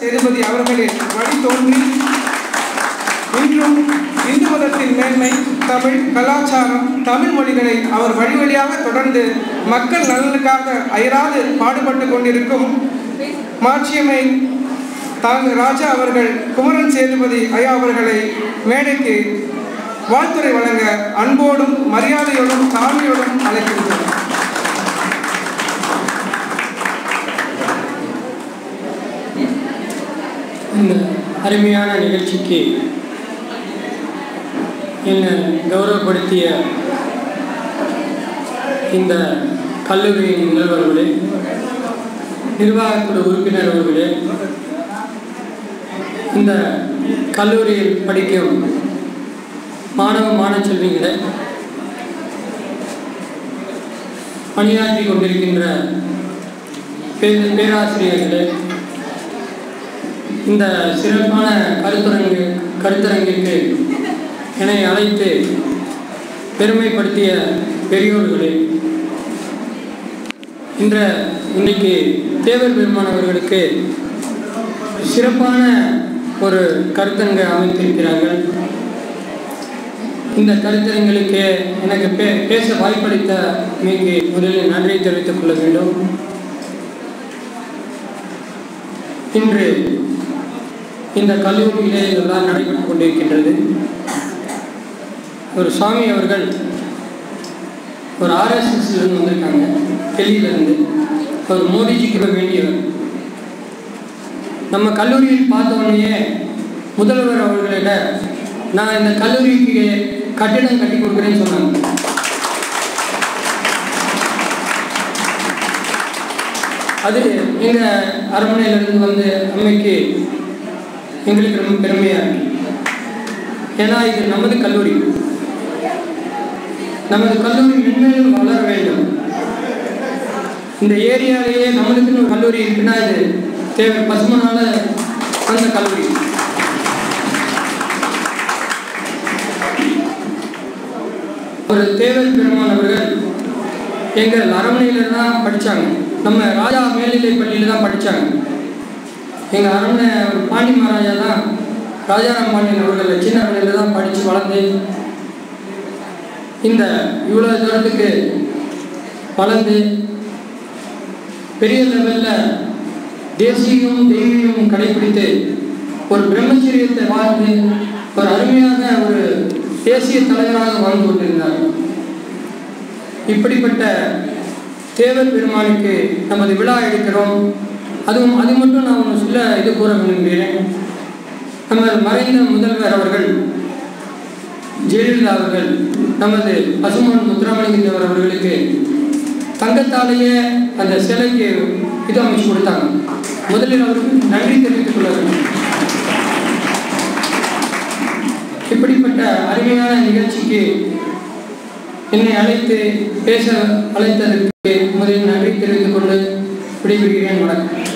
சேதுபதி அவர்களின் வழித்தோன்றி இன்றும் இந்து மதத்தின் மேன்மை தமிழ் கலாச்சாரம் தமிழ் மொழிகளை அவர் வழி வழியாக தொடர்ந்து மக்கள் நலனுக்காக அயராது பாடுபட்டு கொண்டிருக்கும் மாட்சியமை தாங்க ராஜா அவர்கள் குமரன் சேதுபதி ஐயா அவர்களை மேடைக்கு வாழ்த்துரை வழங்க அன்போடும் மரியாதையோடும் தாழ்மையோடும் அழைக்கின்றோம் இந்த அருமையான நிகழ்ச்சிக்கு என்னை கௌரவப்படுத்திய இந்த கல்லூரியின் முதல்வர்களே நிர்வாகக்குழு உறுப்பினர் அவர்களே இந்த கல்லூரியில் படிக்கும் மாணவ மாணவ செல்விகளே பணியாற்றி கொண்டிருக்கின்ற பே- பேராசிரியர்களே இந்த சிறப்பான கருத்தரங்கு கருத்தரங்கிற்கு என்னை அழைத்து பெருமைப்படுத்திய பெரியோர்களே இன்ற இன்னைக்கு தேவர் பெருமான் அவர்களுக்கு சிறப்பான ஒரு கருத்தரங்கை அமைத்திருக்கிறார்கள் இந்த கருத்தரங்களுக்கு எனக்கு பே பேச வாய்ப்பளித்த மீக்கு முதலில் நன்றி தெரிவித்துக் கொள்ள வேண்டும் இன்று இந்த கல்லூரியிலே இதெல்லாம் நடைபெற்றுக் கொண்டிருக்கின்றது ஒரு சுவாமி அவர்கள் ஒரு ஆர்எஸ்எஸ்லேருந்து வந்திருக்காங்க டெல்லியிலேருந்து அவர் மோடிஜிக்கு வர வேண்டியவர் நம்ம கல்லூரியில் பார்த்த உடனேயே முதல்வர் அவர்களிட நான் இந்த கல்லூரிக்கு கட்டிடம் கட்டி கொடுக்குறேன்னு சொன்னாங்க அது எங்கள் அரண்மனையிலிருந்து வந்து அம்மைக்கு எங்களுக்கு ரொம்ப பெருமையாக இருக்கு ஏன்னா இது நமது கல்லூரி நமது கல்லூரி மென்மேலும் வளர வேண்டும் இந்த ஏரியாலேயே நம்மளுக்குன்னு ஒரு கல்லூரி இருக்குன்னா இது தேவை பசுமனால அந்த கல்லூரி ஒரு தேவர் பெருமான் அவர்கள் எங்கள் அரண்மனையில தான் படித்தாங்க நம்ம ராஜா மேல்நிலை பள்ளியில் தான் படித்தாங்க எங்கள் அரண்மனை ஒரு பாண்டி மகாராஜா தான் ராஜாராம் பாண்டியன் அவர்கள் சின்ன அரண்மனையில் தான் படித்து வளர்ந்து இந்த இவ்வளோ தூரத்துக்கு வளர்ந்து பெரிய லெவலில் தேசியமும் தெய்வீகமும் கடைபிடித்து ஒரு பிரம்மச்சரியத்தை வாழ்ந்து ஒரு அருமையான ஒரு தேசிய தலைவராக வாழ்ந்து கொண்டிருந்தார் இப்படிப்பட்ட தேவர் பெருமானுக்கு நமது விழா எடுக்கிறோம் அதுவும் அது மட்டும் நான் ஒன்று சொல்ல இது கூற விரும்புகிறேன் நம்ம மறைந்த முதல்வர் அவர்கள் ஜெயலலிதா அவர்கள் நமது பசுமன் முத்துராமலிங்க தேவர் அவர்களுக்கு தங்கத்தாலேயே அந்த சிலைக்கு இது அமைச்சு கொடுத்தாங்க முதலில் அவருக்கு நன்றி தெரிவித்துக் கொள்ள வேண்டும் இப்படிப்பட்ட அருமையான நிகழ்ச்சிக்கு என்னை அழைத்து பேச அழைத்ததற்கு முதலில் நன்றி தெரிவித்துக் கொண்டு விடைபெறுகிறேன் வணக்கம்